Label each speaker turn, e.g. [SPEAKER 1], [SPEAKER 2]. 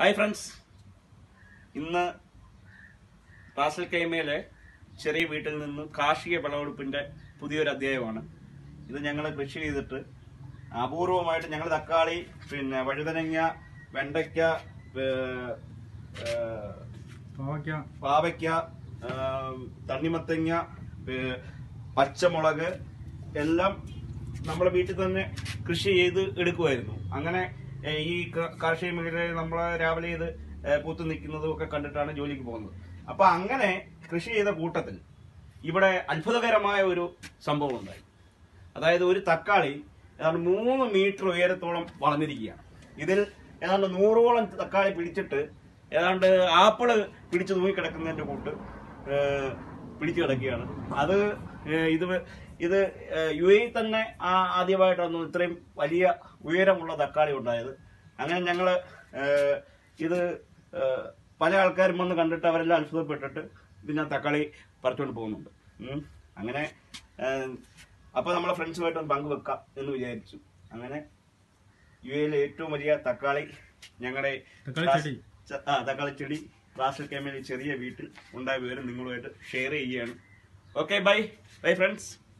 [SPEAKER 1] Hi friends ഇന്ന് റാസൽ കൈമയിലെ ചെറിയ വീട്ടിൽ നിന്ന് കാർഷിക വിളവെടുപ്പിന്റെ പുതിയൊരു അധ്യായമാണ് ഇത് ഞങ്ങൾ കൃഷി ചെയ്തിട്ട് അപൂർവമായിട്ട് ഞങ്ങൾ തക്കാളി പിന്നെ വഴുതനങ്ങ വെണ്ടയ്ക്ക ഏ- ഏ,
[SPEAKER 2] പാവയ്ക്ക
[SPEAKER 1] പാവയ്ക്ക ആ, തണ്ണിമത്തങ്ങ ഏ, പച്ചമുളക് എല്ലാം നമ്മളെ വീട്ടിൽ തന്നെ കൃഷി ചെയ്ത് എടുക്കുമായിരുന്നു അങ്ങനെ ഏ, ഈ ക- കാർഷിക മേഖലയിൽ നമ്മൾ രാവിലെ ഇത് ഏ, പൂത്ത് നിൽക്കുന്നതും ഒക്കെ കണ്ടിട്ടാണ് ജോലിക്ക് പോകുന്നത് അപ്പൊ അങ്ങനെ കൃഷി ചെയ്ത കൂട്ടത്തിൽ ഇവിടെ അത്ഭുതകരമായ ഒരു സംഭവം ഉണ്ടായി അതായത് ഒരു തക്കാളി ഏതാണ്ട് മൂന്ന് മീറ്റർ ഉയരത്തോളം വളർന്നിരിക്കുകയാണ് ഇതിൽ ഏതാണ്ട് നൂറോളം തക്കാളി പിടിച്ചിട്ട് ഏതാണ്ട് ആപ്പിള് പിടിച്ചു തൂങ്ങിക്കിടക്കുന്നതിന്റെ കൂട്ട് ഏഹ്, പിടിച്ചു കിടക്കുകയാണ് അത് ഏഹ്, ഇത് വ- ഇത് യു എ തന്നെ ആ- ആദ്യമായിട്ടാണ് ഇത്രയും വലിയ ഉയരമുള്ള തക്കാളി ഉണ്ടായത് അങ്ങനെ ഞങ്ങള് ഏഹ്, ഇത് ഏഹ്, പല ആൾക്കാരും വന്ന് കണ്ടിട്ട് അവരെല്ലാം അത്ഭുതപ്പെട്ടിട്ട് ഇതിന് തക്കാളി പറിച്ചുകൊണ്ട് പോകുന്നുണ്ട് ഉം. അങ്ങനെ ഏഹ്, അപ്പൊ നമ്മളെ ഫ്രണ്ട്സുമായിട്ട് ഒന്ന് പങ്കുവെക്കാം എന്ന് വിചാരിച്ചു അങ്ങനെ യു എയിലെ ഏറ്റവും വലിയ തക്കാളി ഞങ്ങളുടെ
[SPEAKER 2] തക്കാളി ചെടി.
[SPEAKER 1] ച- ആ തക്കാളി ചെടി റാസൽ കേമയിലെ ചെറിയ വീട്ടിൽ ഉണ്ടായ വിവരം നിങ്ങളുമായിട്ട് ഷെയർ ചെയ്യുകയാണ് ഓക്കെ ബൈ ബൈ ഫ്രണ്ട്സ്